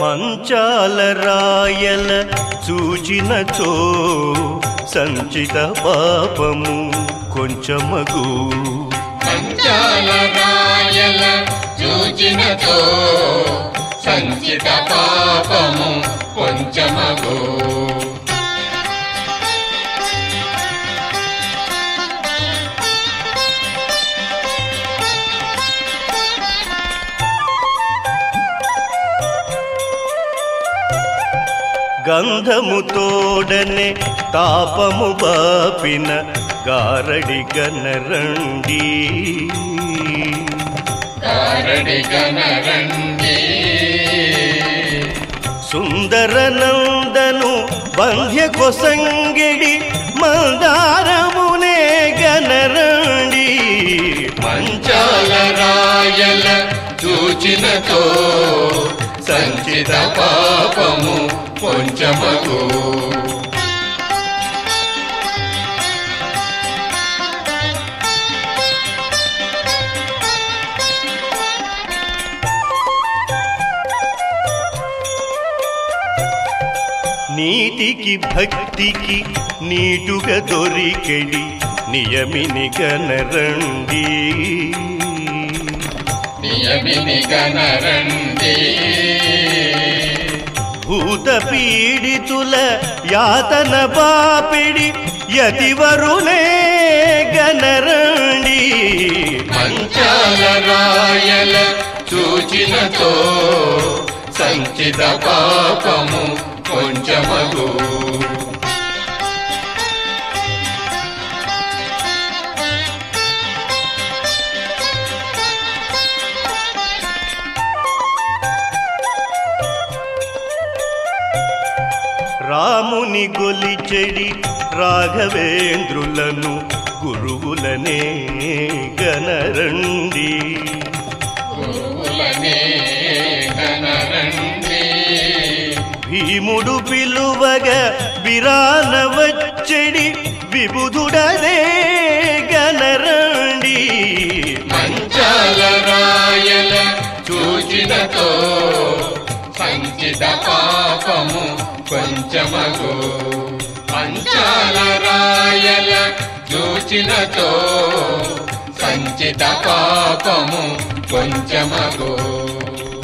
మంచాల రాయల చూచినచో సంచిత పాపము కొంచెమగు సంచాల రాయల చూచినతో సంచిత పాపము కొంచెమగు గంధము తోడనే తాపము బాపిన గారడి గనరండి కారడి గనరండి సుందర నందను బంధ్య కొసంగిడి మందారమునే గనరండి మంచాల రాయల చూచినతో సంచిత పాపము కొంచెమగు నీతికి భక్తికి నీటుగా దొరికెడి నియమిని గనరండి నియమిని గనరండి భూత పీడితుల యాతన బాపిడి యతివరునే గనరండి మంచాల రాయల చూచినతో సంచిత పాపము కొంచెమగు రాముని గొలిచెడి రాఘవేంద్రులను గురువులనే గనరండి గురువులనే గనరండి భీముడు పిలువగా విరాన వచ్చెడి విబుధుడదే గనరండి మంచాల రాయల చూచినతో సంచిత పాపము కొంచెమగు మంచాల రాయల చూచినతో సంచిత పాపము కొంచెమగు